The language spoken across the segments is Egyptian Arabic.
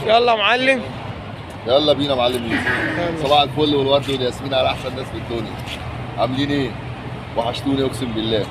يلا يا معلم يلا بينا يا معلم يوسف صباح الفل والورد والياسمين على احسن ناس في الدنيا عاملين ايه وحشتوني اقسم بالله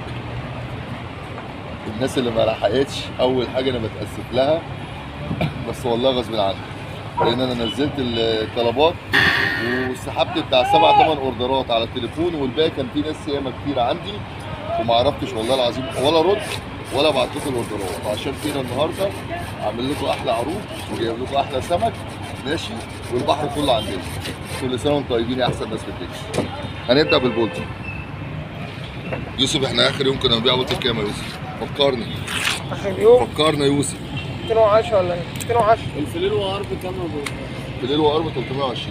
الناس اللي ما لحقتش اول حاجه انا بتاسف لها بس والله غصب عني لان انا نزلت الطلبات وسحبت بتاع سبع ثمان اوردرات على التليفون والباقي كان في ناس ياما كتير عندي وما عرفتش والله العظيم ولا رد ولا بعت لكم الاوردرات فعشان كده النهارده عامل لكم احلى عروض وجايب لكم احلى سمك ماشي والبحر كله عندنا كل سنه وانتم طيبين يا احسن ناس في الدنيا هنبدا بالبولتي يوسف احنا اخر يوم كنا بنبيع بولتي بكام يا يوسف؟ فكرني اخر يوم فكرنا يا يوسف 210 ولا ايه 210 الفليل وعرض كام ابو بالليل وقرب 320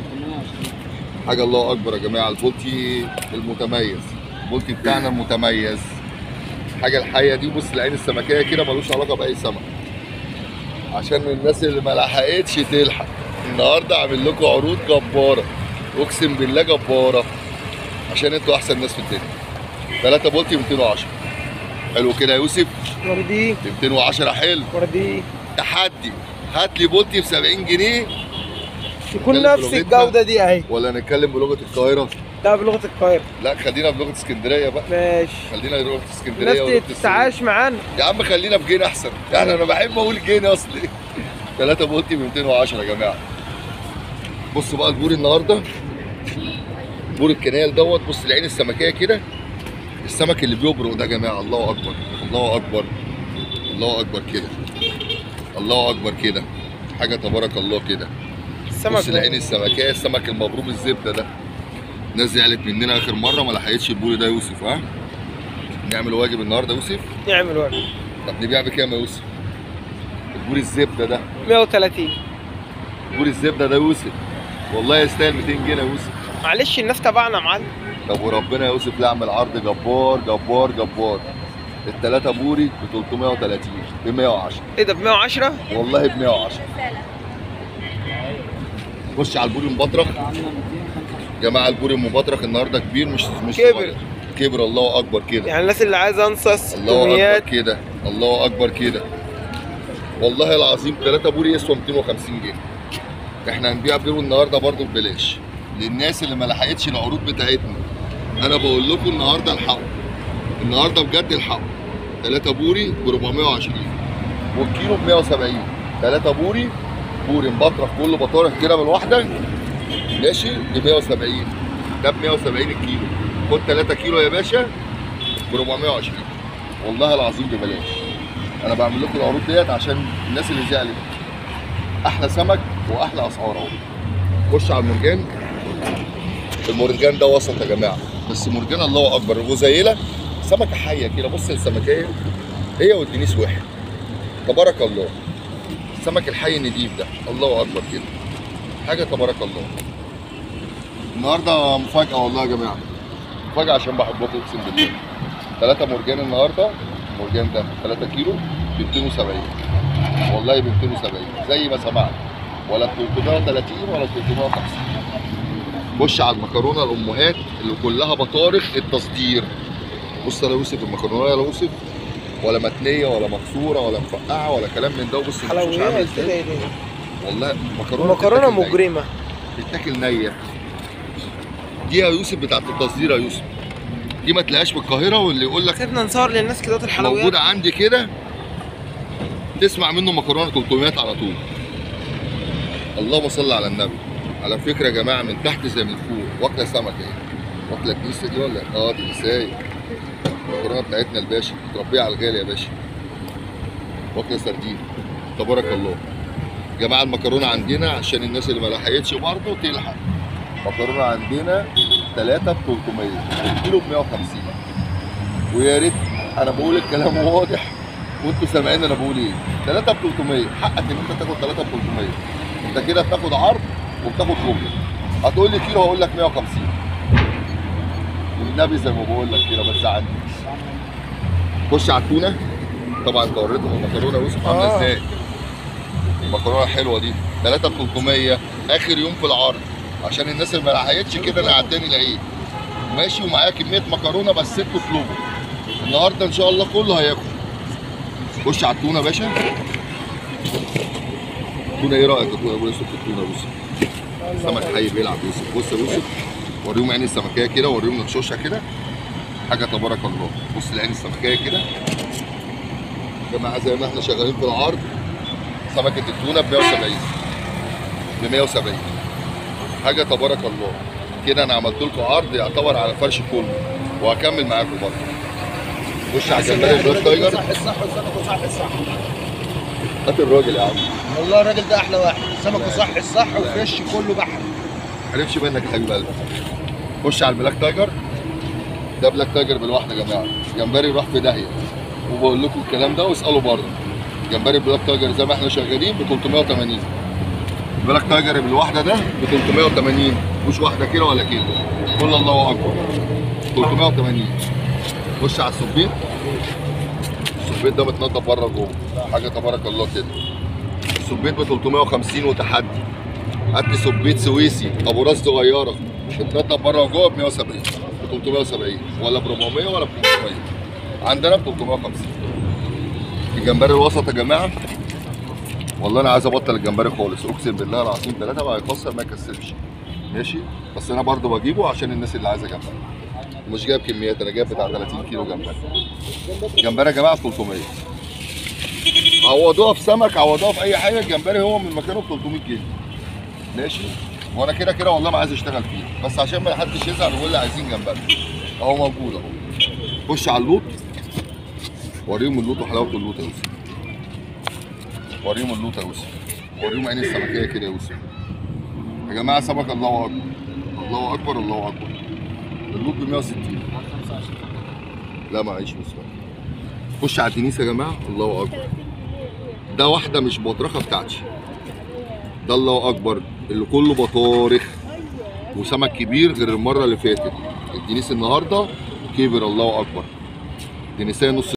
حاجه الله اكبر يا جماعه البولتي المتميز البولتي بتاعنا المتميز حاجه الحيه دي بص العين السمكيه كده ملوش علاقه باي سمك عشان الناس اللي ما لحقتش تلحق النهارده عامل لكم عروض جباره اقسم بالله جباره عشان انتوا احسن ناس في الدنيا 3 بولتي 210 حلو كده يا يوسف وردي 210 حلو وردي تحدي هات لي بولتي ب 70 جنيه يكون نتكلم نفس بلغتنا؟ الجودة دي اهي ولا نتكلم بلغه القاهره ده بلغة القاهرة لا خلينا بلغه اسكندريه بقى ماشي خلينا بلغه اسكندريه الناس ولغة تتعايش معانا السويس. يا عم خلينا في جنيه احسن يعني انا بحب اقول جنيه اصلي 3 بولتي ب 210 يا جماعه بصوا بقى البوري النهارده بور الكنال دوت بص العين السمكيه كده السمك اللي بيبرق ده يا جماعه الله اكبر الله اكبر الله اكبر كده الله اكبر كده حاجه تبارك الله كده السمك بص العين السمكيه السمك المبروم الزبده ده الناس زعلت مننا اخر مره ما لحقتش البوري ده يا يوسف ها نعمل واجب النهارده يا يوسف نعمل واجب طب نبيع بكام يا يوسف البوري الزبده ده 130 بوري الزبده ده يا يوسف والله يستاهل 200 جنيه يا يوسف معلش الناس تبعنا يا معلم طب وربنا يا يوسف لا اعمل عرض جبار جبار جبار الثلاثه بوري ب 330 ب 110 ايه ده ب 110 والله ب 110 خش على البوري المبطرخ جماعه البوري المبطرخ النهارده كبير مش مش كبر. صغير. كبر الله اكبر كده يعني الناس اللي عايزه انصص الله اكبر كميات كده الله اكبر كده والله العظيم 3 بوري يسوى 250 جنيه احنا هنبيع بيرو النهارده برضو ببلاش للناس اللي ما لحقتش العروض بتاعتنا انا بقول لكم النهارده الحقوا النهارده بجد الحقوا 3 بوري ب 420 والكيلو ب 170 3 بوري بوري مبطرخ كله بطارخ كده بالواحده ماشي ب 170 ده ب 170 الكيلو خد 3 كيلو يا باشا ب 420 والله العظيم ببلاش انا بعمل لكم العروض ديت عشان الناس اللي زعلت احلى سمك واحلى اسعار اهو خش على المرجان المرجان ده وسط يا جماعه بس مرجان الله اكبر غزيله سمكه حيه كده بص السمكيه هي والدنيس واحد تبارك الله السمك الحي النضيف ده الله اكبر كده حاجه تبارك الله النهارده مفاجاه والله يا جماعه مفاجاه عشان بحبكم اقسم بالله ثلاثة مرجان النهارده المرجان ده 3 كيلو ب 270 والله ب 270 زي ما سمعت ولا ب 330 ولا ب 350 خش على المكرونه الامهات اللي كلها بطارخ التصدير بص يا يوسف المكرونه يا يوسف ولا متنيه ولا مكسوره ولا مفقعه ولا كلام من ده وبص الشوش عامل حلويات ازاي كده ايه ده والله مكرونه مكرونه بتتاكل نية. مجرمه بتتاكل نيه دي يا يوسف بتاعت التصدير يا يوسف دي ما تلاقيهاش في القاهره واللي يقول لك سيبنا نصور للناس كده الحلويات موجود عندي كده تسمع منه مكرونه 300 على طول اللهم صل على النبي على فكره يا جماعه من تحت زي من فوق واكله سمك اهي واكله كنيسه دي ولا اه دي ازاي المكرونه بتاعتنا الباشا تربيها على الغالي يا باشا واكله سردين تبارك الله يا جماعه المكرونه عندنا عشان الناس اللي ما لحقتش برضه تلحق مكرونه عندنا 3 ب 300 الكيلو ب 150 ويا ريت انا بقول الكلام واضح وانتوا سامعين انا بقول ايه 3 ب 300 حقك ان انت تاخد 3 ب 300 انت كده بتاخد عرض وبتاخد ربع هتقول لي كيلو هقول لك 150 والنبي زي ما بقول لك كده بس عندي خش على التونه طبعا انت وريتهم المكرونه يوسف عامله آه. ازاي المكرونه الحلوه دي 3 ب 300 اخر يوم في العرض عشان الناس اللي ما لحقتش كده انا عداني العيد ماشي ومعايا كميه مكرونه بس انتوا اطلبوا النهارده ان شاء الله كله هياكل خش على التونه يا باشا التونه ايه رايك يا اخويا ابو يوسف في التونه بص سمك حي بيلعب يوسف بص يا يوسف وريهم عين السمكيه كده وريهم نقشوشها كده حاجه تبارك الله بص العين السمكيه كده يا جماعه زي ما احنا شغالين في العرض سمكه التونه ب 170 ب 170 حاجه تبارك الله كده انا عملت لكم عرض يعتبر على الفرش كله وهكمل معاكم برضه خش على الجمبري البلاك تايجر صح الصح والسمك صح الصح هات الراجل يا عم والله الراجل ده احلى واحد سمكه صح الصح وفريش كله بحر عرفش منك يا حبيب قلبي خش على البلاك تايجر ده بلاك تايجر بالواحده يا جماعه جمبري راح في داهيه وبقول لكم الكلام ده واسالوا بره جمبري بلاك تايجر زي ما احنا شغالين ب 380 البلاك تايجر بالواحده ده ب 380 مش واحده كيلو ولا كيلو قول الله اكبر 380 خش على السبيط السبيط ده متنضف بره جوه حاجه تبارك الله كده السبيط ب 350 وتحدي هات لي سبيت سويسي ابو راس صغيره بتنطط بره وجوه ب 170 ب 370 ولا ب 400 ولا ب 500 عندنا ب 350 الجمبري الوسط يا جماعه والله انا عايز ابطل الجمبري خالص اقسم بالله العظيم ثلاثه بقى يخسر ما يكسبش ماشي بس انا برضو بجيبه عشان الناس اللي عايزه جمبري مش جايب كميات انا جايب بتاع 30 كيلو جمبري جمبري يا جماعه ب 300 عوضوها في سمك عوضوها في اي حاجه الجمبري هو من مكانه ب 300 جنيه ماشي وانا كده كده والله ما عايز اشتغل فيه بس عشان ما حدش يزعل ويقول لي عايزين جمبري اهو موجود اهو خش على اللوط وريهم اللوط وحلاوه اللوط يا يوسف وريهم اللوط يا يوسف وريهم عين السمكيه كده يا يوسف يا جماعه سمك الله اكبر الله اكبر الله اكبر اللوط ب 160 لا معيش مسمار خش على الدنيس يا جماعه الله اكبر ده واحده مش بطرخه بتاعتي ده الله اكبر اللي كله بطارخ وسمك كبير غير المره اللي فاتت الدنيس النهارده كبر الله اكبر دنيسيه نص